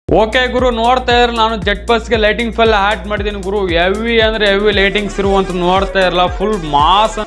okay ಗುರು ನೋಡ್ತಾ ಇದ್ರೆ ನಾನು ಜೆಟ್ ಬಸ್ಗೆ ಲೈಟಿಂಗ್ ಫೆಲ್ ಆ್ಯಡ್ ಮಾಡಿದ್ದೀನಿ ಗುರು ಹೆವಿ ಅಂದ್ರೆ ಹೆವಿ ಲೈಟಿಂಗ್ಸ್ ಇರುವಂತ ನೋಡ್ತಾ ಇರಲ್ಲ ಫುಲ್ ಮಾಸ್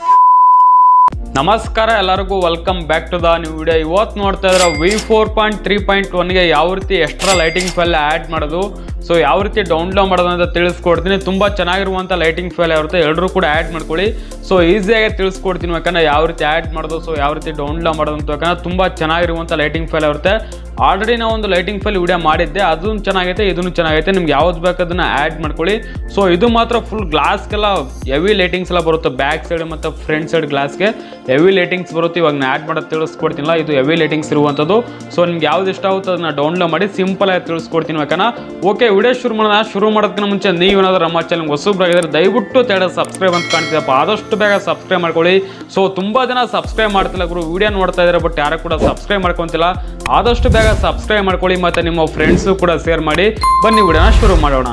ನಮಸ್ಕಾರ ಎಲ್ಲರಿಗೂ welcome back to the new video ಇವತ್ತು ನೋಡ್ತಾ ಇದ್ರೆ V four point three point ಒನ್ಗೆ ಯಾವ ರೀತಿ ಎಕ್ಸ್ಟ್ರಾ ಲೈಟಿಂಗ್ ಫೆಲ್ ಆ್ಯಡ್ ಮಾಡೋದು ಸೊ ಯಾವ ರೀತಿ ಡೌನ್ಲೋಡ್ ಮಾಡೋದು ಅಂತ ತಿಳಿಸ್ಕೊಡ್ತೀನಿ ತುಂಬ ಚೆನ್ನಾಗಿರುವಂಥ ಲೈಟಿಂಗ್ ಫೆಲ್ ಇರುತ್ತೆ ಎಲ್ಲರೂ ಕೂಡ ಆ್ಯಡ್ ಮಾಡ್ಕೊಳ್ಳಿ ಸೊ ಈಸಿಯಾಗಿ ತಿಳಿಸ್ಕೊಡ್ತೀನಿ ಯಾಕಂದ್ರೆ ಯಾವ ರೀತಿ ಆ್ಯಡ್ ಮಾಡೋದು ಸೊ ಯಾವ ರೀತಿ ಡೌನ್ಲೋಡ್ ಮಾಡೋದು ಅಂತ ಯಾಕಂದ್ರೆ ತುಂಬ ಚೆನ್ನಾಗಿರುವಂಥ ಲೈಟಿಂಗ್ ಫೆಲ್ ಇರುತ್ತೆ ಆಲ್ರೆಡಿ ನಾವು ಒಂದು ಲೈಟಿಂಗ್ ಫೆಲ್ ವಿಡಿಯೋ ಮಾಡಿದ್ದೆ ಅದನ್ನು ಚೆನ್ನಾಗೈತೆ ಇದನ್ನು ಚೆನ್ನಾಗೈತೆ ನಿಮ್ಗೆ ಯಾವ್ದು ಬೇಕು ಅದನ್ನ ಆ್ಯಡ್ ಮಾಡ್ಕೊಳ್ಳಿ ಸೊ ಇದು ಮಾತ್ರ ಫುಲ್ ಗ್ಲಾಸ್ಗೆಲ್ಲ ಹೆವಿ ಲೈಟಿಂಗ್ಸ್ ಎಲ್ಲ ಬರುತ್ತೆ ಬ್ಯಾಕ್ ಸೈಡ್ ಮತ್ತು ಫ್ರಂಟ್ ಸೈಡ್ ಗ್ಲಾಸ್ಗೆ ಹೆವಿ ಲೈಟಿಂಗ್ಸ್ ಬರುತ್ತೆ ಇವಾಗ ನಾನು ಆ್ಯಡ್ ಮಾಡೋದು ತಿಳಿಸ್ಕೊಡ್ತೀನಿಲ್ಲ ಇದು ಹೆವಿ ಲೈಟಿಂಗ್ಸ್ ಇರುವಂಥದ್ದು ಸೊ ನಿಮ್ಗೆ ಯಾವ್ದು ಇಷ್ಟ ಆಗುತ್ತೆ ಅದನ್ನ ಡೌನ್ಲೋಡ್ ಮಾಡಿ ಸಿಂಪಲ್ ಆಗಿ ತಿಳಿಸ್ಕೊಡ್ತೀನಿ ಯಾಕಂದ್ರೆ ಓಕೆ ವಿಡಿಯೋ ಶುರು ಮಾಡೋಣ ಶುರು ಮಾಡೋದಕ್ಕಿಂತ ಮುಂಚೆ ನೀವೇನಾದ್ರೂ ನಮ್ಮ ಚಾನಲ್ ಹೊಸಬ್ರಾಗಿದ್ರೆ ದಯವಿಟ್ಟು ತೇಡ ಸಬ್ಸ್ಕ್ರೈಬ್ ಅಂತ ಕಾಣ್ತಿದ್ದಪ್ಪ ಆದಷ್ಟು ಬೇಗ ಸಬ್ಸ್ಕ್ರೈಬ್ ಮಾಡ್ಕೊಳ್ಳಿ ಸೊ ತುಂಬ ಜನ ಸಬ್ಸ್ಕ್ರೈಬ್ ಮಾಡ್ತಿಲ್ಲ ಗುರು ವಿಡಿಯೋ ನೋಡ್ತಾ ಇದ್ದಾರೆ ಬಟ್ ಯಾರು ಕೂಡ ಸಬ್ಸ್ಕ್ರೈಬ್ ಮಾಡ್ಕೊಂತಿಲ್ಲ ಆದಷ್ಟು ಬೇಗ ಸಬ್ಸ್ಕ್ರೈಬ್ ಮಾಡ್ಕೊಳ್ಳಿ ಮತ್ತು ನಿಮ್ಮ ಫ್ರೆಂಡ್ಸು ಕೂಡ ಶೇರ್ ಮಾಡಿ ಬನ್ನಿ ವಿಡಿಯೋನ ಶುರು ಮಾಡೋಣ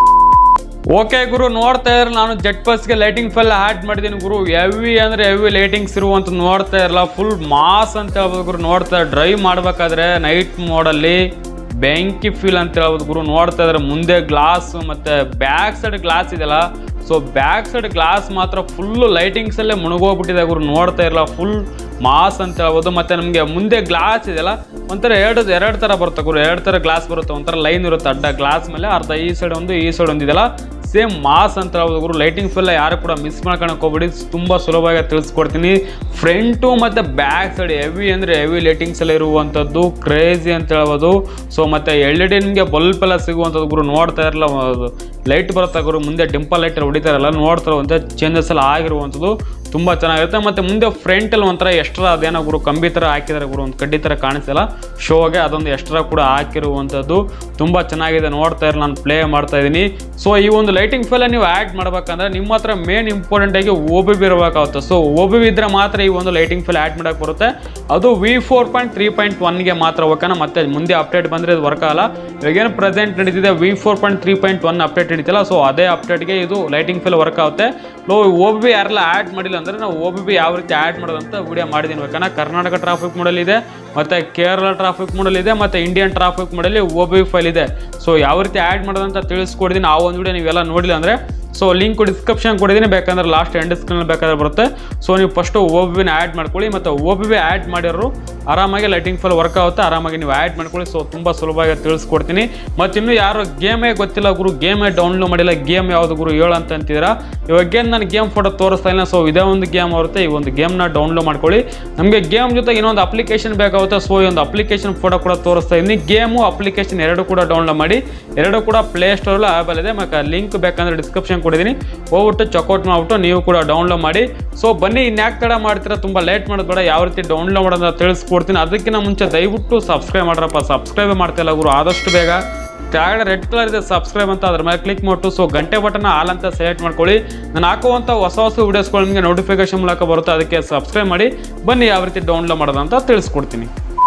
ಓಕೆ ಗುರು ನೋಡ್ತಾ ಇದ್ರೆ ನಾನು ಜೆಟ್ ಬಸ್ಗೆ ಲೈಟಿಂಗ್ ಫೆಲ್ ಆ್ಯಡ್ ಮಾಡಿದ್ದೀನಿ ಗುರು ಹೆವಿ ಅಂದ್ರೆ ಹೆವಿ ಲೈಟಿಂಗ್ಸ್ ಇರುವಂತ ನೋಡ್ತಾ ಇರಲ್ಲ ಫುಲ್ ಮಾಸ್ ಅಂತ ಹೇಳ್ಬೋದು ಗುರು ನೋಡ್ತಾ ಡ್ರೈವ್ ಮಾಡ್ಬೇಕಾದ್ರೆ ನೈಟ್ ಮೋಡಲ್ಲಿ ಬೆಂಕಿ ಫೀಲ್ ಅಂತ ಹೇಳ್ಬೋದು ಗುರು ನೋಡ್ತಾ ಇದ್ರೆ ಮುಂದೆ ಗ್ಲಾಸ್ ಮತ್ತೆ ಬ್ಯಾಕ್ ಸೈಡ್ ಗ್ಲಾಸ್ ಇದೆಯಲ್ಲ ಸೊ ಬ್ಯಾಕ್ ಸೈಡ್ ಗ್ಲಾಸ್ ಮಾತ್ರ ಫುಲ್ ಲೈಟಿಂಗ್ಸ್ ಅಲ್ಲೇ ಮುಳುಗೋಗ್ಬಿಟ್ಟಿದೆ ಗುರು ನೋಡ್ತಾ ಇರಲ್ಲ ಫುಲ್ ಮಾಸ್ ಅಂತ ಹೇಳ್ಬೋದು ಮತ್ತೆ ನಮಗೆ ಮುಂದೆ ಗ್ಲಾಸ್ ಇದೆಯಲ್ಲ ಒಂಥರ ಎರಡು ಎರಡು ಥರ ಬರುತ್ತೆ ಗುರು ಎರಡು ಥರ ಗ್ಲಾಸ್ ಬರುತ್ತೆ ಒಂಥರ ಲೈನ್ ಇರುತ್ತೆ ಅಡ್ಡ ಗ್ಲಾಸ್ ಮೇಲೆ ಅರ್ಧ ಈ ಸೈಡ್ ಒಂದು ಈ ಸೈಡ್ ಒಂದು ಇದೆಯಲ್ಲ ಸೇಮ್ ಮಾಸ್ ಅಂತ ಹೇಳ್ಬೋದು ಗುರು ಲೈಟಿಂಗ್ ಫೆಲ್ಲ ಯಾರು ಕೂಡ ಮಿಸ್ ಮಾಡ್ಕೊಳಕ್ಕೆ ಹೋಗ್ಬಿಡಿ ತುಂಬ ಸುಲಭವಾಗಿ ತಿಳಿಸ್ಕೊಡ್ತೀನಿ ಫ್ರಂಟು ಮತ್ತು ಬ್ಯಾಕ್ ಸೈಡ್ ಹೆವಿ ಅಂದರೆ ಹೆವಿ ಲೈಟಿಂಗ್ಸ್ ಎಲ್ಲ ಇರುವಂಥದ್ದು ಕ್ರೇಜಿ ಅಂತ ಹೇಳ್ಬೋದು ಸೊ ಮತ್ತು ಎಲ್ ಇ ಡಿ ನಿಮಗೆ ಬಲ್ಪ್ ಎಲ್ಲ ಸಿಗುವಂಥದ್ದು ಗುರು ನೋಡ್ತಾ ಇರಲ್ಲ ಲೈಟ್ ಬರುತ್ತೆ ಗುರು ಮುಂದೆ ಡಿಂಪಲ್ ಲೈಟ್ ಹೊಡಿತಾರಲ್ಲ ನೋಡ್ತಾರೆ ಅಂತ ಚೇಂಜಸ್ ಎಲ್ಲ ಆಗಿರುವಂಥದ್ದು ತುಂಬ ಚೆನ್ನಾಗಿರುತ್ತೆ ಮತ್ತು ಮುಂದೆ ಫ್ರಂಟಲ್ಲಿ ಒಂಥರ ಎಕ್ಸ್ಟ್ರಾ ಅದೇನೋ ಗುರು ಕಂಬಿ ಥರ ಹಾಕಿದ್ದಾರೆ ಗುರು ಒಂದು ಕಡ್ಡಿ ಥರ ಕಾಣಿಸ್ತಿಲ್ಲ ಶೋಗೆ ಅದೊಂದು ಎಕ್ಸ್ಟ್ರಾ ಕೂಡ ಹಾಕಿರುವಂಥದ್ದು ತುಂಬ ಚೆನ್ನಾಗಿದೆ ನೋಡ್ತಾ ಇರಲ್ಲ ನಾನು ಪ್ಲೇ ಮಾಡ್ತಾ ಇದ್ದೀನಿ ಸೊ ಈ ಒಂದು ಲೈಟಿಂಗ್ ಫೆಲ್ಲ ನೀವು ಆ್ಯಡ್ ಮಾಡ್ಬೇಕಂದ್ರೆ ನಿಮ್ಮ ಹತ್ರ ಮೇನ್ ಇಂಪಾರ್ಟೆಂಟ್ ಆಗಿ ಓ ಬಿ ಬಿ ಇರಬೇಕಾಗುತ್ತೆ ಸೊ ಓ ಬಿ ಬಿ ಇದ್ರೆ ಮಾತ್ರ ಈ ಒಂದು ಲೈಟಿಂಗ್ ಫೆಲ್ ಆ್ಯಡ್ ಮಾಡೋಕ್ಕೆ ಬರುತ್ತೆ ಅದು V four point three point ಒನ್ಗೆ ಮಾತ್ರ ಓಕೆನಾ ಮತ್ತೆ ಮುಂದೆ ಅಪ್ಡೇಟ್ ಬಂದರೆ ಇದು ವರ್ಕ್ ಆಗಲ್ಲ ಇವಾಗೇನು ಪ್ರೆಸೆಂಟ್ ನಡೀತಿದೆ V four point three point one update ನಡೀತಿಲ್ಲ ಸೊ ಅದೇ ಅಪ್ಡೇಟ್ಗೆ ಇದು ಲೈಟಿಂಗ್ ಫೆಲ್ ವರ್ಕ್ ಆಗುತ್ತೆ ಲೋ ಓ ಬಿ ಬಿ ಯಾರೆಲ್ಲ ಆ್ಯಡ್ ಮಾಡಿಲ್ಲ ಅಂದರೆ ನಾವು ಓ ಬಿ ಬಿ ಯಾವ ರೀತಿ ಆ್ಯಡ್ ಮಾಡೋದಂತ ವಿಡಿಯೋ ಮಾಡಿದ್ದೀನಿ ಯಾಕಂದ್ರೆ ಕರ್ನಾಟಕ ಟ್ರಾಫಿಕ್ ಮಾಡಲ್ ಇದೆ ಮತ್ತು ಕೇರಳ ಟ್ರಾಫಿಕ್ ಮಾಡಲ್ ಇದೆ ಮತ್ತು ಇಂಡಿಯನ್ ಟ್ರಾಫಿಕ್ ಮಾಡಲಿ ಓ ಬಿ ಫೈಲ್ ಇದೆ ಸೊ ಯಾವ ರೀತಿ ಆ್ಯಡ್ ಮಾಡೋದಂತ ತಿಳಿಸ್ಕೊಡಿದ್ದೀನಿ ಆ ಒಂದು ವಿಡಿಯೋ ನೀವೆಲ್ಲ ನೋಡಿಲ್ಲ ಅಂದರೆ ಸೊ ಲಿಂಕ್ ಡಿಸ್ಕ್ರಿಪ್ಷನ್ ಕೊಡಿದ್ದೀನಿ ಬೇಕಂದ್ರೆ ಲಾಸ್ಟ್ ಎಂಡ್ ಸ್ಕ್ರೀನಲ್ಲಿ ಬೇಕಾದ್ರೆ ಬರುತ್ತೆ ಸೊ ನೀವು ಫಸ್ಟು ಓ ಬಿ ಬಿನ ಆ್ಯಡ್ ಮಾಡ್ಕೊಳ್ಳಿ ಮತ್ತು ಓ ಬಿ ಬಿ ಆ್ಯಡ್ ಮಾಡಿರೋರು ಆರಾಮಾಗಿ ಲೈಟಿಂಗ್ ಫುಲ್ ವರ್ಕ್ ಆಗುತ್ತೆ ಆರಾಮಾಗಿ ನೀವು ಆ್ಯಡ್ ಮಾಡ್ಕೊಳ್ಳಿ ಸೊ ತುಂಬ ಸುಲಭವಾಗಿ ತಿಳಿಸ್ಕೊಡ್ತೀನಿ ಮತ್ತು ಇನ್ನೂ ಯಾರು ಗೇಮೇ ಗೊತ್ತಿಲ್ಲ ಗುರು ಗೇಮೇ ಡೌನ್ಲೋಡ್ ಮಾಡಿಲ್ಲ ಗೇಮ್ ಯಾವುದು ಗುರು ಹೇಳು ಅಂತ ಅಂತಿದ್ದೀರಾ ಇವಾಗೇನು ನಾನು ಗೇಮ್ ಫೋಟೋ ತೋರಿಸ್ತಾ ಇಲ್ಲ ಸೊ ಇದೇ ಒಂದು ಗೇಮ್ ಬರುತ್ತೆ ಈ ಒಂದು ಗೇಮ್ನ ಡೌನ್ಲೋಡ್ ಮಾಡ್ಕೊಳ್ಳಿ ನಮಗೆ ಗೇಮ್ ಜೊತೆಗೆ ಇನ್ನೊಂದು ಅಪ್ಲಿಕೇಶನ್ ಬೇಕಾಗುತ್ತೆ ಸೊ ಈ ಒಂದು ಅಪ್ಲಿಕೇಶನ್ ಫೋಟೋ ಕೂಡ ತೋರಿಸ್ತಾ ಇದ್ದೀನಿ ಗೇಮು ಅಪ್ಲಿಕೇಶನ್ ಎರಡು ಕೂಡ ಡೌನ್ಲೋಡ್ ಮಾಡಿ ಎರಡು ಕೂಡ ಪ್ಲೇ ಸ್ಟೋರಲ್ಲಿ ಅವೈಬಲ್ ಇದೆ ಮತ್ತು ಲಿಂಕ್ ಬೇಕಂದ್ರೆ ಡಿಸ್ಕ್ರಿಪ್ಷನ್ ಕೊಡಿದ್ದೀನಿ ಹೋಗ್ಬಿಟ್ಟು ಚೆಕ್ಔಟ್ ಮಾಡಿಬಿಟ್ಟು ನೀವು ಕೂಡ ಡೌನ್ಲೋಡ್ ಮಾಡಿ ಸೊ ಬನ್ನಿ ಇನ್ಯಾಕೆ ತಡ ಮಾಡ್ತೀರಾ ತುಂಬ ಲೇಟ್ ಮಾಡೋದು ಬೇಡ ಯಾವ ರೀತಿ ಡೌನ್ಲೋಡ್ ಮಾಡೋದು ಅಂತ ತಿಳಿಸ್ಕೊಡ್ತೀನಿ ಅದಕ್ಕಿಂತ ಮುಂಚೆ ದಯವಿಟ್ಟು ಸಬ್ಸ್ಕ್ರೈಬ್ ಮಾಡ್ರಪ್ಪ ಸಬ್ಸ್ಕ್ರೈಬ್ ಮಾಡ್ತಿಲ್ಲ ಗುರು ಆದಷ್ಟು ಬೇಗ ಕೆಳಗಡೆ ರೆಡ್ ಕಲರ್ ಇದೆ ಸಬ್ಸ್ಕ್ರೈಬ್ ಅಂತ ಅದ್ರ ಮೇಲೆ ಕ್ಲಿಕ್ ಮಾಡಿಟ್ಟು ಸೊ ಗಂಟೆ ಬಟನ್ ಆಲ್ ಅಂತ ಸೆಲೆಕ್ಟ್ ಮಾಡ್ಕೊಳ್ಳಿ ನಾನು ಹಾಕುವಂಥ ಹೊಸ ಹೊಸ ವೀಡಿಯೋಸ್ಗಳು ನಿಮಗೆ ನೋಟಿಫಿಕೇಶನ್ ಮೂಲಕ ಬರುತ್ತೆ ಅದಕ್ಕೆ ಸಬ್ಸ್ಕ್ರೈಬ್ ಮಾಡಿ ಬನ್ನಿ ಯಾವ ರೀತಿ ಡೌನ್ಲೋಡ್ ಮಾಡೋದು ಅಂತ ತಿಳಿಸ್ಕೊಡ್ತೀನಿ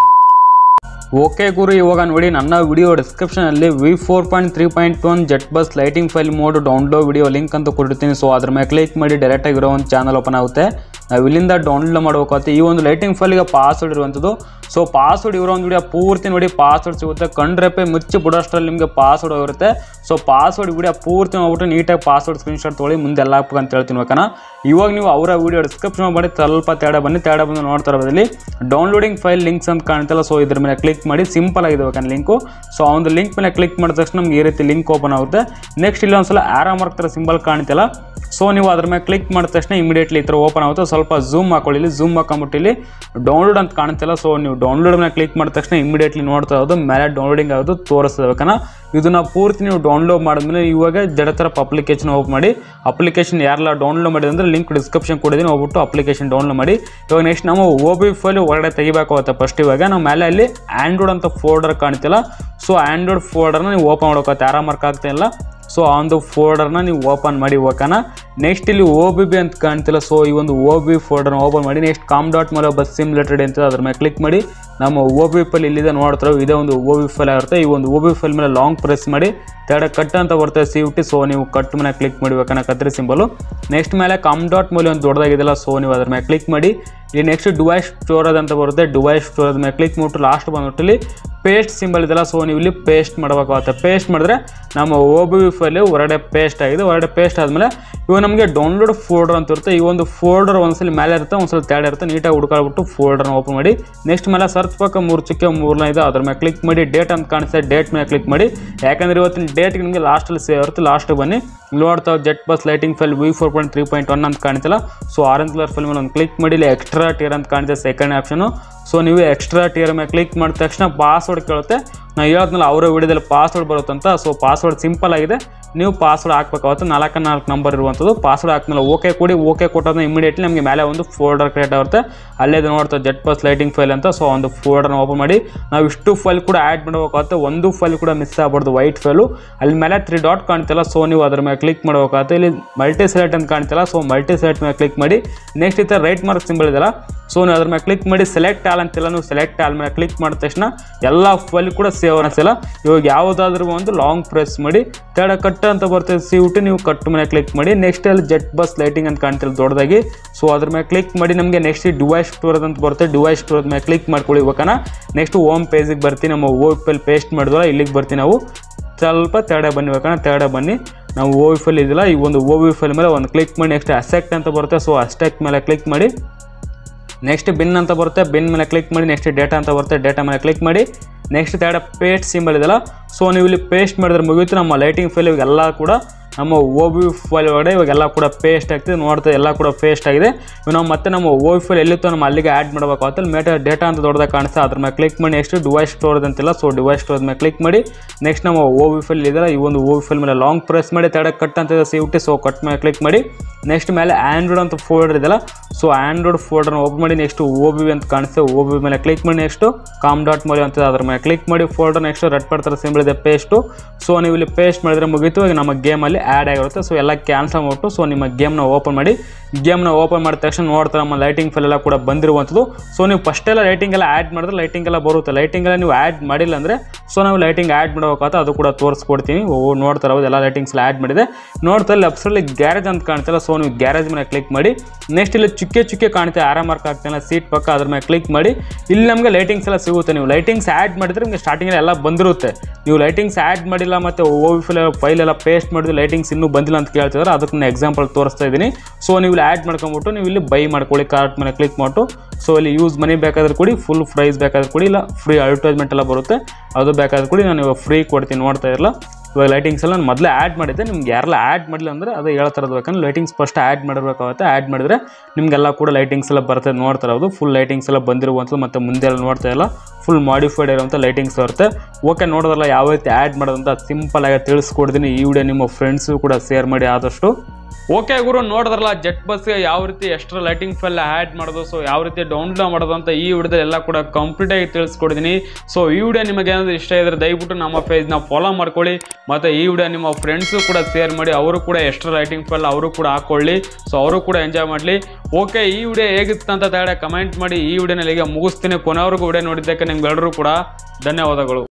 ಓಕೆ ಗುರು ಇವಾಗ ನೋಡಿ ನನ್ನ ವಿಡಿಯೋ ಡಿಸ್ಕ್ರಿಪ್ಷನಲ್ಲಿ V four point three point one jet bus lighting file mod download video link ಅಂತ ಕೊಟ್ಟಿರ್ತೀನಿ ಸೊ ಅದ್ರ ಮೇಲೆ ಕ್ಲಿಕ್ ಮಾಡಿ ಡೈರೆಕ್ಟಾಗಿ ಇರೋ ಒಂದು ಚಾನಲ್ ಓಪನ್ ಆಗುತ್ತೆ ನಾವು ಇಲ್ಲಿಂದ ಡೌನ್ಲೋಡ್ ಮಾಡಬೇಕಾಗುತ್ತೆ ಈ ಒಂದು ಲೈಟಿಂಗ್ ಫೈಲ್ಗೆ ಪಾಸ್ವರ್ಡ್ ಇರುವಂಥದ್ದು ಸೊ ಪಾಸ್ವರ್ಡ್ ಇರೋ ಒಂದು ವಿಡಿಯೋ ಪೂರ್ತಿ ನೋಡಿ ಪಾಸ್ವರ್ಡ್ ಸಿಗುತ್ತೆ ಕಂಡ್ರೆಪೆ ಮುಚ್ಚಿ ಬಿಡೋಷ್ಟರಲ್ಲಿ ನಿಮಗೆ ಪಾಸ್ವರ್ಡ್ ಹೋಗಿರುತ್ತೆ ಸೊ ಪಾಸ್ವರ್ಡ್ ವಿಡಿಯೋ ಪೂರ್ತಿ ನೋಡ್ಬಿಟ್ಟು ನೀಟಾಗಿ ಪಾಸ್ವರ್ಡ್ ಸ್ಕ್ರೀನ್ಶಾಟ್ ತೊಗೊಳ್ಳಿ ಮುಂದೆ ಎಲ್ಲ ಹಾಕ್ಬೇಕು ಅಂತ ಹೇಳ್ತೀನಿ ಬೇಕನ ಇವಾಗ ನೀವು ಅವರ ವಿಡಿಯೋ ಡಿಸ್ಕ್ರಿಪ್ಷನ್ ಮಾಡಿ ಸ್ವಲ್ಪ ತೇಡ ಬನ್ನಿ ತೇಡ ಬಂದು ನೋಡ್ತಾ ಇರೋದ್ರಲ್ಲಿ ಡೌನ್ಲೋಡಿಂಗ್ ಫೈಲ್ ಲಿಂಕ್ಸ್ ಅಂತ ಕಾಣ್ತಲ್ಲ ಸೊ ಇದ್ರ ಮೇಲೆ ಕ್ಲಿಕ್ ಮಾಡಿ ಸಿಂಪಲ್ ಆಗಿದೆ ಬೇಕಂದ್ರೆ ಲಿಂಕು ಸೊ ಆ ಒಂದು ಲಿಂಕ್ ಮೇಲೆ ಕ್ಲಿಕ್ ಮಾಡಿದ ತಕ್ಷಣ ನಮ್ಗೆ ಈ ರೀತಿ ಲಿಂಕ್ ಓಪನ್ ಆಗುತ್ತೆ ನೆಕ್ಸ್ಟ್ ಇಲ್ಲಿ ಒಂದ್ಸಲ ಆರಾಮ್ ಮಾರ್ಕ್ ಥರ ಸಿಂಬಲ್ ಕಾಣ್ತಿಲ್ಲ ಸೊ ನೀವು ಅದ್ರ ಮೇಲೆ ಕ್ಲಿಕ್ ಮಾಡಿದ ತಕ್ಷಣ ಇಮಿಡಿಯೇಟ್ಲಿ ಈ ಥರ ಓಪನ್ ಆಗುತ್ತೆ ಸ್ವಲ್ಪ ಝೂಮ್ ಹಾಕೊಳ್ಳಿ ಇಲ್ಲಿ ಝೂಮ್ ಹಾಕೊಂಬಿಟ್ಟು ಇಲ್ಲಿ ಡೌನ್ಲೋಡ್ ಅಂತ ಕಾಣ್ತಿಲ್ಲ ಸೊ ನೀವು ಡೌನ್ಲೋಡ್ ಮೇಲೆ ಕ್ಲಿಕ್ ಮಾಡಿದ ತಕ್ಷಣ ಇಮಿಡಿಯೇಟ್ಲಿ ನೋಡ್ತಾ ಇರೋದು ಮೇಲೆ ಡೌನ್ಲೋಡಿಂಗ್ ಆಗೋದು ತೋರಿಸ್ತದೆ ಬೇಕನ್ನ ಇದನ್ನ ಪೂರ್ತಿ ನೀವು ಡೌನ್ಲೋಡ್ ಮಾಡಿದ್ಮೇಲೆ ಇವಾಗ ಜಡತರ ಅಪ್ಲಿಕೇಶನ್ ಓಪನ್ ಮಾಡಿ ಅಪ್ಲಿಕೇಶನ್ ಯಾರೆಲ್ಲ ಡೌನ್ಲೋಡ್ ಮಾಡಿದ್ರೆ ಅಂದರೆ ಲಿಂಕ್ ಡಿಸ್ಕ್ರಿಪ್ಷನ್ ಕೊಡಿದ್ದೀನಿ ಹೋಗ್ಬಿಟ್ಟು ಅಪ್ಲಿಕೇಶನ್ ಡೌನ್ಲೋಡ್ ಮಾಡಿ ಇವಾಗ ನೆಕ್ಸ್ಟ್ ನಾವು ಓ ಬಿ ಫೈಲ್ ಹೊರಗಡೆ ತೆಗಿಬೇಕಾಗುತ್ತೆ ಫಸ್ಟ್ ಇವಾಗ ನಾವು ಮೇಲೆ ಅಲ್ಲಿ ಆ್ಯಂಡ್ರಾಯ್ಡ್ ಅಂತ ಫೋಲ್ಡರ್ ಕಾಣ್ತಿಲ್ಲ ಸೊ ಆ್ಯಂಡ್ರಾಯ್ಡ್ ಫೋಲ್ಡರ್ನ ನೀವು ಓಪನ್ ಮಾಡೋಕೆ ಆರಾಮ್ ಮಾರ್ಕ್ ಆಗ್ತಾ ಇಲ್ಲ ಸೊ ಆ ಒಂದು ಫೋಲ್ಡರ್ನ ನೀವು ಓಪನ್ ಮಾಡಿ ಓಕೆನಾ ನೆಕ್ಸ್ಟ್ ಇಲ್ಲಿ ಓ ಬಿ ಬಿ ಅಂತ ಕಾಣ್ತಿಲ್ಲ ಸೊ ಈ ಒಂದು ಓ ಬಿ ಫೋಲ್ಡರ್ನ ಓಪನ್ ಮಾಡಿ ನೆಕ್ಸ್ಟ್ ಕಾಮ್ ಡಾಟ್ ಮೇಲೆ ಬಸ್ ಸಿಮ್ಯುಲೇಟೆಡ್ ಅಂತ ಅದ್ರ ಮೇಲೆ ಕ್ಲಿಕ್ ಮಾಡಿ ನಮ್ಮ ಓ ಬಿ ಫೈಲ್ ಇಲ್ಲಿದೆ ನೋಡ್ತಾರೆ ಇದೇ ಒಂದು ಓ ಬಿ ಫೈಲ್ ಆಗಿರುತ್ತೆ ಈ ಒಂದು ಓ ಬಿ ಫೈಲ್ ಮೇಲೆ ಲಾಂಗ್ ಪ್ರೆಸ್ ಮಾಡಿ ತೆರಡ ಕಟ್ ಅಂತ ಬರ್ತದೆ ಸಿ ಟಿ ಸೊ ನೀವು ಕಟ್ ಮೇಲೆ ಕ್ಲಿಕ್ ಮಾಡಿ ಬೇಕನ್ನ ಕತ್ರಿ ಸಿಂಬಲು ನೆಕ್ಸ್ಟ್ ಮೇಲೆ ಕಾಮ್ ಡಾಟ್ ಮೇಲೆ ಒಂದು ದೊಡ್ಡದಾಗಿದೆಯಲ್ಲ ಸೊ ನೀವು ಅದ್ರ ಮೇಲೆ ಕ್ಲಿಕ್ ಮಾಡಿ ಇಲ್ಲಿ ನೆಕ್ಸ್ಟ್ ಡಿವೈಸ್ ಸ್ಟೋರೇಜ್ ಅಂತ ಬರುತ್ತೆ ಡಿವೈಸ್ ಸ್ಟೋರೇಜ್ ಮೇಲೆ ಕ್ಲಿಕ್ ಮಾಡಿಬಿಟ್ಟು ಲಾಸ್ಟ್ ಬಂದ್ಬಿಟ್ಟು ಇಲ್ಲಿ ಪೇಸ್ಟ್ ಸಿಂಬಲ್ ಇದೆಲ್ಲ ಸೊ ನೀವು ಇಲ್ಲಿ ಪೇಸ್ಟ್ ಮಾಡಬೇಕಾಗುತ್ತೆ ಪೇಸ್ಟ್ ಮಾಡಿದ್ರೆ ನಮ್ಮ ಓ ಬಿ ಫೈಲ್ ಹೊರಗಡೆ ಪೇಸ್ಟ್ ಆಗಿದೆ ಹೊರಗಡೆ ಪೇಸ್ಟ್ ಆದಮೇಲೆ ಇವಾಗ ನಮಗೆ ಡೌನ್ಲೋಡ್ ಫೋಲ್ಡರ್ ಅಂತ ಇರುತ್ತೆ ಈ ಒಂದು ಫೋಲ್ಡರ್ ಒಂದ್ಸಲ ಮೇಲೆ ಇರುತ್ತೆ ಒಂದ್ಸಲ ತೆಳಗೆ ಇರುತ್ತೆ ನೀಟಾಗಿ ಹುಡ್ಕಾಡ್ಬಿಟ್ಟು ಫೋಲ್ಡರ್ನ ಓಪನ್ ಮಾಡಿ ನೆಕ್ಸ್ಟ್ ಮೇಲೆ ಸರ್ಚ್ ಪಕ್ಕ ಮೂರು ಚುಕ್ಕೆ ಮೂರನ ಇದೆ ಅದ್ರ ಮೇಲೆ ಕ್ಲಿಕ್ ಮಾಡಿ ಡೇಟ್ ಅಂತ ಕಾಣಿಸುತ್ತೆ ಡೇಟ್ ಮೇಲೆ ಕ್ಲಿಕ್ ಮಾಡಿ ಯಾಕಂದ್ರೆ ಇವತ್ತಿನ ಡೇಟ್ಗೆ ನಿಮಗೆ ಲಾಸ್ಟಲ್ಲಿ ಸೇವ್ ಇರುತ್ತೆ ಲಾಸ್ಟಿಗೆ ಬನ್ನಿ ನೋಡ್ತಾವೆ jet bus lighting file V four point three point one ಅಂತ ಕಾಣಿತಲ್ಲ ಸೊ ಆರೆಂಜ್ ಕಲರ್ ಫೈಲ್ ಮೇಲೆ ಒಂದು ಕ್ಲಿಕ್ ಮಾಡಿ ಇಲ್ಲಿ ಎಕ್ಸ್ಟ್ರಾ ಟಿಯರ್ ಅಂತ ಕಾಣಿದೆ ಸೆಕೆಂಡ್ ಆಪ್ಷನು ಸೊ ನೀವು ಎಕ್ಸ್ಟ್ರಾ ಟಿಯರ್ ಮೇಲೆ ಕ್ಲಿಕ್ ಮಾಡಿದ ತಕ್ಷಣ ಪಾಸ್ವರ್ಡ್ ಕೇಳುತ್ತೆ ನಾವು ಹೇಳೋದ್ಮೇಲೆ ಅವರ ವಿಡಿಯೋದಲ್ಲಿ ಪಾಸ್ವರ್ಡ್ ಬರುತ್ತಂತ ಸೊ ಪಾಸ್ವರ್ಡ್ ಸಿಂಪಲ್ ಆಗಿದೆ ನೀವು ಪಾಸ್ವರ್ಡ್ ಹಾಕ್ಬೇಕಾಗುತ್ತೆ ನಾಲ್ಕು ನಾಲ್ಕು ನಂಬರ್ ಇರುವಂಥದ್ದು ಪಾಸ್ವರ್ಡ್ ಹಾಕ್ಮೇಲೆ ಓಕೆ ಕೊಡಿ ಓಕೆ ಕೊಟ್ಟೋದನ್ನ ಇಮಿಡಿಯೇಟ್ಲಿ ನಮಗೆ ಮೇಲೆ ಒಂದು ಫೋಲ್ಡರ್ ಕ್ರಿಯೇಟ್ ಆಗುತ್ತೆ ಅಲ್ಲೇ ಇದು ನೋಡ್ತಾ ಜೆಟ್ ಬಸ್ ಲೈಟಿಂಗ್ ಫೈಲ್ ಅಂತ ಸೊ ಒಂದು ಫೋಲ್ಡರ್ನ ಓಪನ್ ಮಾಡಿ ನಾವು ಇಷ್ಟು ಫೈಲ್ ಕೂಡ ಆ್ಯಡ್ ಮಾಡಬೇಕಾಗುತ್ತೆ ಒಂದು ಫೈಲ್ ಕೂಡ ಮಿಸ್ ಆಗ್ಬಾರ್ದು ವೈಟ್ ಫೈಲು ಅಲ್ಲಿ ಮೇಲೆ ತ್ರೀ ಡಾಟ್ ಕಾಣ್ತಿಲ್ಲ ಸೊ ನೀವು ಅದ್ರ ಮೇಲೆ ಕ್ಲಿಕ್ ಮಾಡಬೇಕಾಗುತ್ತೆ ಇಲ್ಲಿ ಮಲ್ಟಿ ಸೆಲೆಕ್ಟ್ ಅಂತ ಕಾಣ್ತಿಲ್ಲ ಸೊ ಮಲ್ಟಿ ಸೆಲೆಕ್ಟ್ ಮೇಲೆ ಕ್ಲಿಕ್ ಮಾಡಿ ನೆಕ್ಸ್ಟ್ ಈ ಥರ ರೈಟ್ ಮಾರ್ಕ್ ಸಿಂಬಲ್ ಇದೆಯಲ್ಲ ಸೊ ನೀವು ಅದ್ರ ಮೇಲೆ ಕ್ಲಿಕ್ ಮಾಡಿ ಸೆಲೆಕ್ಟ್ ಆಲ್ ಅಂತಿಲ್ಲ ನೀವು ಸೆಲೆಕ್ಟ್ ಆಲ್ ಮೇಲೆ ಕ್ಲಿಕ್ ಮಾಡಿದ ತಕ್ಷಣ ಎಲ್ಲ ಫೈಲ್ ಕೂಡ ಸೇವ್ ಅನಿಸಲ್ಲ ಇವಾಗ ಯಾವುದಾದ್ರೂ ಒಂದು ಲಾಂಗ್ ಪ್ರೆಸ್ ಮಾಡಿ ತಡ ಕಟ್ ಅಂತ ಬರ್ತದೆ ಸಿ ಉಟ್ಟು ನೀವು ಕಟ್ ಮೇಲೆ ಕ್ಲಿಕ್ ಮಾಡಿ ನೆಕ್ಸ್ಟ್ ಅಲ್ಲಿ ಜೆಟ್ ಬಸ್ ಲೈಟಿಂಗ್ ಅಂತ ಕಾಣ್ತಿಲ್ಲ ದೊಡ್ಡದಾಗಿ ಸೊ ಅದ್ರ ಮೇಲೆ ಕ್ಲಿಕ್ ಮಾಡಿ ನಮಗೆ ನೆಕ್ಸ್ಟ್ ಡಿವೈಸ್ ಸ್ಟೋರ್ ಅಂತ ಬರುತ್ತೆ ಡಿವೈಸ್ ಸ್ಟೋರ್ ಮೇಲೆ ಕ್ಲಿಕ್ ಮಾಡ್ಕೊಳ್ಳಿ ಇವಾಗ ನೆಕ್ಸ್ಟ್ ಹೋಮ್ ಪೇಜಿಗೆ ಬರ್ತೀನಿ ನಮ್ಮ ಓ ಪೆಲ್ ಪೇಸ್ಟ್ ಮಾಡಿದ್ವಲ್ಲ ಇಲ್ಲಿಗೆ ಬರ್ತೀನಿ ನಾವು ಸ್ವಲ್ಪ ತೆರಡೆ ಬನ್ನಿ ಬೇಕಂದ್ರೆ ತೆರಡೆ ಬನ್ನಿ ನಾವು ಓ ವಿ ಫೈಲ್ ಇದಿಲ್ಲ ಈ ಒಂದು ಓ ವಿ ಫೈಲ್ ಮೇಲೆ ಒಂದು ಕ್ಲಿಕ್ ಮಾಡಿ ನೆಕ್ಸ್ಟ್ ಅಸೆಕ್ಟ್ ಅಂತ ಬರುತ್ತೆ ಸೊ ಅಸ್ಟೆಕ್ಟ್ ಮೇಲೆ ಕ್ಲಿಕ್ ಮಾಡಿ ನೆಕ್ಸ್ಟ್ ಬಿನ್ ಅಂತ ಬರುತ್ತೆ ಬಿನ್ ಮೇಲೆ ಕ್ಲಿಕ್ ಮಾಡಿ ನೆಕ್ಸ್ಟ್ ಡೇಟಾ ಅಂತ ಬರುತ್ತೆ ಡೇಟಾ ಮೇಲೆ ಕ್ಲಿಕ್ ಮಾಡಿ ನೆಕ್ಸ್ಟ್ ತೇಡ ಪೇಸ್ಟ್ ಸಿಂಬಲ್ ಇದೆಲ್ಲ ಸೊ ನೀವು ಇಲ್ಲಿ ಪೇಸ್ಟ್ ಮಾಡಿದ್ರೆ ಮುಗೀತು ನಮ್ಮ ಲೈಟಿಂಗ್ ಫೈಲ್ ಇವಾಗೆಲ್ಲ ಕೂಡ ನಮ್ಮ ಓ ಬಿ ಫೈಲ್ ಒಳಗಡೆ ಇವಾಗೆಲ್ಲ ಕೂಡ ಪೇಸ್ಟ್ ಆಗ್ತಿದೆ ನೋಡ್ತಾ ಎಲ್ಲ ಕೂಡ ಪೇಸ್ಟ್ ಆಗಿದೆ ಇವಾಗ ನಾವು ಮತ್ತೆ ನಮ್ಮ ಓ ಬಿ ಫೈಲ್ ಎಲ್ಲಿತ್ತು ನಮ್ಮ ಅಲ್ಲಿಗೆ ಆ್ಯಡ್ ಮಾಡಬೇಕಾಗುತ್ತೆ ಅಲ್ಲಿ ಮೇಟ ಡೇಟಾ ಅಂತ ದೊಡ್ಡದಾಗಿ ಕಾಣಿಸ್ತಾ ಅದ್ರ ಮೇಲೆ ಕ್ಲಿಕ್ ಮಾಡಿ ನೆಕ್ಸ್ಟ್ ಡಿವೈಸ್ ಸ್ಟೋರ್ ಅಂತಿಲ್ಲ ಸೊ ಡಿವೈಸ್ ಸ್ಟೋರ್ ಮೇಲೆ ಕ್ಲಿಕ್ ಮಾಡಿ ನೆಕ್ಸ್ಟ್ ನಮ್ಮ ಓ ಬಿ ಫೈಲ್ ಇದೆಲ್ಲ ಈ ಒಂದು ಓ ಬಿ ಫೈಲ್ ಮೇಲೆ ಲಾಂಗ್ ಪ್ರೆಸ್ ಮಾಡಿ ತಡ ಕಟ್ ಅಂತ ಇದೆ ಸಿವಿಟಿ ಸೊ ಕಟ್ ಮೇಲೆ ಕ್ಲಿಕ್ ಮಾಡಿ ನೆಕ್ಸ್ಟ್ ಮೇಲೆ ಆ್ಯಂಡ್ರಾಯ್ಡ್ ಅಂತ ಫೋಲ್ಡರ್ ಇದೆಲ್ಲ ಸೊ ಆ್ಯಂಡ್ರಾಯ್ಡ್ ಫೋಲ್ಡರ್ನ ಓಪನ್ ಮಾಡಿ ನೆಕ್ಸ್ಟ್ ಓ ಬಿ ಅಂತ ಕಾಣಿಸುತ್ತೆ ಓ ಬಿ ಮೇಲೆ ಕ್ಲಿಕ್ ಮಾಡಿ ನೆಕ್ಸ್ಟು ಕಾಮ್ ಡಾಟ್ ಮೋಲಿ ಅಂತ ಅದ್ರ ಮೇಲೆ ಕ್ಲಿಕ್ ಮಾಡಿ ಫೋಲ್ಡರ್ ನೆಕ್ಸ್ಟ್ ರೆಡ್ ಪಡ್ತಾರೆ ಸಿಂಬಲ್ ಇದೆ ಪೇಸ್ಟು ಸೊ ನೀವು ಇಲ್ಲಿ ಪೇಸ್ಟ್ ಮಾಡಿದ್ರೆ ಮುಗೀತು ಈಗ ನಮ್ಮ ಗೇಮಲ್ಲಿ ಆ್ಯಡ್ ಆಗಿರುತ್ತೆ ಸೊ ಎಲ್ಲ ಕ್ಯಾನ್ಸಲ್ ಮಾಡ್ಬಿಟ್ಟು ಸೊ ನಿಮ್ಮ ಗೇಮ್ನ ಓಪನ್ ಮಾಡಿ ಗೇಮ್ನ ಓಪನ್ ಮಾಡಿದ ತಕ್ಷಣ ನೋಡ್ತಾರೆ ನಮ್ಮ ಲೈಟಿಂಗ್ ಫೈಲ್ ಎಲ್ಲ ಕೂಡ ಬಂದಿರುವಂಥದ್ದು ಸೊ ನೀವು ಫಸ್ಟೆಲ್ಲ ಲೈಟಿಂಗ್ ಎಲ್ಲ ಆ್ಯಡ್ ಮಾಡಿದ್ರೆ ಲೈಟಿಂಗ್ ಎಲ್ಲ ಬರುತ್ತೆ ಲೈಟಿಂಗ್ ಎಲ್ಲ ನೀವು ಆ್ಯಡ್ ಮಾಡಿಲ್ಲ ಅಂದರೆ ಸೊ ನಾವು ಲೈಟಿಂಗ್ ಆ್ಯಡ್ ಮಾಡಬೇಕಾಗುತ್ತೆ ಅದು ಕೂಡ ತೋರಿಸ್ಕೊಡ್ತೀನಿ ಓ ನೋಡ್ತಾರೆ ಹೌದು ಎಲ್ಲ ಲೈಟಿಂಗ್ಸ್ ಎಲ್ಲ ಆ್ಯಡ್ ಮಾಡಿದೆ ನೋಡ್ತಾರೆ ಲೆಫ್ಟ್ಸಲ್ಲಿ ಗ್ಯಾರೇಜ್ ಅಂತ ಕಾಣ್ತಲ್ಲ ಸೊ ನೀವು ಗ್ಯಾರೇಜ್ ಮೇಲೆ ಕ್ಲಿಕ್ ಮಾಡಿ ನೆಕ್ಸ್ಟ್ ಇಲ್ಲಿ ಚುಕ್ಕೆ ಚುಕ್ಕೆ ಕಾಣುತ್ತೆ ಆರ ಮಾರ್ಕ್ ಆಗ್ತಾನೆ ಸೀಟ್ ಪಕ್ಕ ಅದ್ರ ಮೇಲೆ ಕ್ಲಿಕ್ ಮಾಡಿ ಇಲ್ಲಿ ನಮಗೆ ಲೈಟಿಂಗ್ಸ್ ಎಲ್ಲ ಸಿಗುತ್ತೆ ನೀವು ಲೈಟಿಂಗ್ಸ್ ಆ್ಯಡ್ ಮಾಡಿದ್ರೆ ನಿಮಗೆ ಸ್ಟಾರ್ಟಿಂಗಲ್ಲಿ ಎಲ್ಲ ಬಂದಿರುತ್ತೆ ನೀವು ಲೈಟಿಂಗ್ಸ್ ಆ್ಯಡ್ ಮಾಡಿಲ್ಲ ಮತ್ತು ಓ ಫೈಲ್ ಫೈಲ್ ಎಲ್ಲ ಪೇಸ್ಟ್ ಮಾಡಿದ್ರೆ ಲೈಟಿಂಗ್ಸ್ ಇನ್ನೂ ಬಂದಿಲ್ಲ ಅಂತ ಕೇಳ್ತಿದ್ರೆ ಅದಕ್ಕೆ ನಾನು ಎಕ್ಸಾಂಪಲ್ ತೋರಿಸ್ತಾ ಇದ್ದೀನಿ ಸೊ ನೀವು ಇಲ್ಲಿ ಆ್ಯಡ್ ಮಾಡ್ಕೊಂಬಿಟ್ಟು ನೀವು ಇಲ್ಲಿ ಬೈ ಮಾಡ್ಕೊಳ್ಳಿ ಕಾರ್ಟ್ ಮೇಲೆ ಕ್ಲಿಕ್ ಮಾಡಿಟ್ಟು ಸೊ ಇಲ್ಲಿ ಯೂಸ್ ಮನಿ ಬೇಕಾದ್ರೆ ಕೊಡಿ ಫುಲ್ ಪ್ರೈಸ್ ಬೇಕಾದ್ರೆ ಕೊಡಿ ಇಲ್ಲ ಫ್ರೀ ಅಡ್ವರ್ಟೈಸ್ಮೆಂಟ್ ಎಲ್ಲ ಬರುತ್ತೆ ಅದು ಬೇಕಾದ್ರೆ ಕೊಡಿ ನಾನು ಇವಾಗ ಫ್ರೀ ಕೊಡ್ತೀನಿ ನೋಡ್ತಾ ಇರಲ್ಲ ಇವಾಗ ಲೈಟಿಂಗ್ಸ್ ಎಲ್ಲ ನಾನು ಮೊದಲೇ ಆ್ಯಡ್ ಮಾಡಿದ್ದೆ ನಿಮ್ಗೆ ಯಾರೆಲ್ಲ ಆ್ಯಡ್ ಮಾಡಿಲ್ಲ ಅಂದರೆ ಅದು ಹೇಳ್ತಾರದು ಬೇಕಂದ್ರೆ ಲೈಟಿಂಗ್ಸ್ ಫಸ್ಟ್ ಆ್ಯಡ್ ಮಾಡಿರ್ಬೇಕಾಗುತ್ತೆ ಆ್ಯಡ್ ಮಾಡಿದ್ರೆ ನಿಮಗೆಲ್ಲ ಕೂಡ ಲೈಟಿಂಗ್ಸ್ ಎಲ್ಲ ಬರ್ತದೆ ನೋಡ್ತಾ ಇರೋದು ಫುಲ್ ಲೈಟಿಂಗ್ಸ್ ಎಲ್ಲ ಬಂದಿರುವಂಥದ್ದು ಮತ್ತು ಮುಂದೆ ಎಲ್ಲ ನೋಡ್ತಾ ಇಲ್ಲ ಫುಲ್ ಮಾಡಿಫೈಡ್ ಇರುವಂಥ ಲೈಟಿಂಗ್ಸ್ ಬರುತ್ತೆ ಓಕೆ ನೋಡೋದಲ್ಲ ಯಾವ ರೀತಿ ಆ್ಯಡ್ ಮಾಡೋದಂತ ಸಿಂಪಲ್ ಆಗಿ ತಿಳಿಸ್ಕೊಡ್ತೀನಿ ಈ ವಿಡಿಯೋ ನಿಮ್ಮ ಫ್ರೆಂಡ್ಸು ಕೂಡ ಶೇರ್ ಮಾಡಿ ಆದಷ್ಟು ಓಕೆ ಗುರು ನೋಡಿದ್ರಲ್ಲ ಜೆಟ್ ಬಸ್ಗೆ ಯಾವ ರೀತಿ ಎಕ್ಸ್ಟ್ರಾ ಲೈಟಿಂಗ್ ಫೆಲ್ ಆ್ಯಡ್ ಮಾಡೋದು ಸೊ ಯಾವ ರೀತಿ ಡೌನ್ಲೋಡ್ ಮಾಡೋದು ಅಂತ ಈ ವಿಡಿಯೋದಲ್ಲಿ ಎಲ್ಲ ಕೂಡ ಕಂಪ್ಲೀಟಾಗಿ ತಿಳಿಸ್ಕೊಡ್ತೀನಿ ಸೊ ಈ ವಿಡಿಯೋ ನಿಮಗೆ ಏನಾದರೂ ಇಷ್ಟ ಇದ್ರೆ ದಯವಿಟ್ಟು ನಮ್ಮ ಪೇಜ್ನ ಫಾಲೋ ಮಾಡ್ಕೊಳ್ಳಿ ಮತ್ತು ಈ ವಿಡಿಯೋ ನಿಮ್ಮ ಫ್ರೆಂಡ್ಸು ಕೂಡ ಶೇರ್ ಮಾಡಿ ಅವರು ಕೂಡ ಎಕ್ಸ್ಟ್ರಾ ಲೈಟಿಂಗ್ ಫೆಲ್ ಅವರು ಕೂಡ ಹಾಕ್ಕೊಳ್ಳಿ ಸೊ ಅವರು ಕೂಡ ಎಂಜಾಯ್ ಮಾಡಲಿ ಓಕೆ ಈ ವಿಡಿಯೋ ಹೇಗಿತ್ತು ಅಂತ ತಗಡೆ ಕಮೆಂಟ್ ಮಾಡಿ ಈ ವಿಡಿಯೋನಲ್ಲಿ ಈಗ ಮುಗಿಸ್ತೀನಿ ಕೊನೆವರೆಗೂ ವಿಡಿಯೋ ನೋಡಿದ್ದಕ್ಕೆ ನಿಮ್ಗೆಲ್ಲರೂ ಕೂಡ ಧನ್ಯವಾದಗಳು